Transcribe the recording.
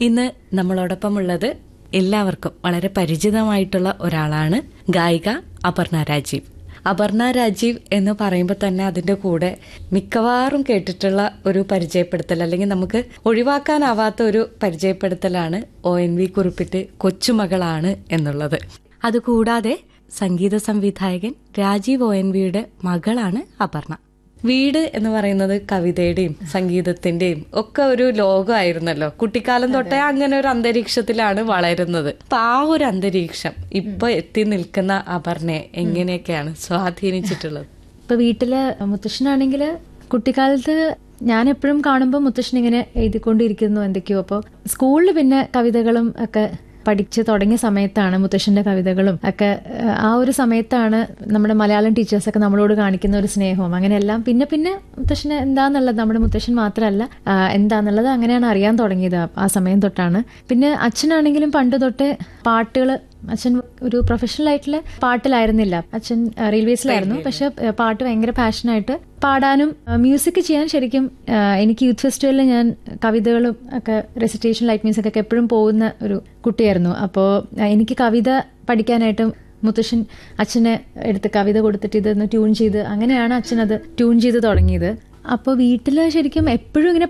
ഇന്ന് നമ്മളോടൊപ്പം ഉള്ളത് എല്ലാവർക്കും വളരെ പരിചിതമായിട്ടുള്ള ഒരാളാണ് ഗായിക അപർണ രാജീവ് അപർണ രാജീവ് എന്ന് പറയുമ്പോൾ തന്നെ അതിന്റെ കൂടെ മിക്കവാറും കേട്ടിട്ടുള്ള ഒരു പരിചയപ്പെടുത്തൽ അല്ലെങ്കിൽ നമുക്ക് ഒഴിവാക്കാനാവാത്ത ഒരു പരിചയപ്പെടുത്തലാണ് ഒ എൻ വി കുറിപ്പിട്ട് കൊച്ചുമകളാണ് എന്നുള്ളത് അതുകൂടാതെ സംഗീത സംവിധായകൻ രാജീവ് ഒ എൻ വിയുടെ മകളാണ് അപർണ വീട് എന്ന് പറയുന്നത് കവിതയുടെയും സംഗീതത്തിന്റെയും ഒക്കെ ഒരു ലോകമായിരുന്നല്ലോ കുട്ടിക്കാലം തൊട്ടേ അങ്ങനെ ഒരു അന്തരീക്ഷത്തിലാണ് വളരുന്നത് അപ്പൊ ആ ഒരു അന്തരീക്ഷം ഇപ്പൊ എത്തി നിൽക്കുന്ന അപർണയെ എങ്ങനെയൊക്കെയാണ് സ്വാധീനിച്ചിട്ടുള്ളത് ഇപ്പൊ വീട്ടില് മുത്തശ്ശനാണെങ്കിൽ കുട്ടിക്കാലത്ത് ഞാൻ എപ്പോഴും കാണുമ്പോൾ മുത്തശ്ശൻ ഇങ്ങനെ എഴുതിക്കൊണ്ടിരിക്കുന്നു എന്തൊക്കെയോ അപ്പോൾ സ്കൂളിൽ പിന്നെ കവിതകളും ഒക്കെ പഠിച്ച് തുടങ്ങിയ സമയത്താണ് മുത്തശ്ശന്റെ കവിതകളും ഒക്കെ ഏഹ്, ആ ഒരു സമയത്താണ് നമ്മുടെ മലയാളം ടീച്ചേഴ്സൊക്കെ നമ്മളോട് കാണിക്കുന്ന ഒരു സ്നേഹവും അങ്ങനെയെല്ലാം പിന്നെ പിന്നെ മുത്തശ്ശന് എന്താന്നുള്ളത് നമ്മുടെ മുത്തശ്ശൻ മാത്രമല്ല ആ, എന്താന്നുള്ളത് അങ്ങനെയാണ് അറിയാൻ തുടങ്ങിയത് ആ- ആ സമയം തൊട്ടാണ് പിന്നെ അച്ഛനാണെങ്കിലും പണ്ട് തൊട്ടേ പാട്ടുകൾ അച്ഛൻ ഒരു പ്രൊഫഷണൽ ആയിട്ടുള്ള പാട്ടിലായിരുന്നില്ല അച്ഛൻ ആ, റെയിൽവേസിലായിരുന്നു പക്ഷെ ആ, പാട്ട് ഭയങ്കര പാഷനായിട്ട് പാടാനും മ്യൂസിക് ചെയ്യാൻ ശരിക്കും ആ, എനിക്ക് യൂത്ത് ഫെസ്റ്റിവലിൽ ഞാൻ കവിതകളും ഒക്കെ റെസിറ്റേഷൻ ലൈറ്റ് മ്യൂസിക് ഒക്കെ എപ്പോഴും പോകുന്ന ഒരു കുട്ടിയായിരുന്നു അപ്പോൾ എനിക്ക് കവിത പഠിക്കാനായിട്ടും മുത്തശ്ശൻ അച്ഛനെ എടുത്ത് കവിത കൊടുത്തിട്ട് ഇതൊന്ന് ട്യൂൺ ചെയ്ത് അങ്ങനെയാണ് അച്ഛൻ അത് ട്യൂൺ ചെയ്ത് തുടങ്ങിയത് അപ്പോൾ വീട്ടിൽ ശരിക്കും എപ്പോഴും ഇങ്ങനെ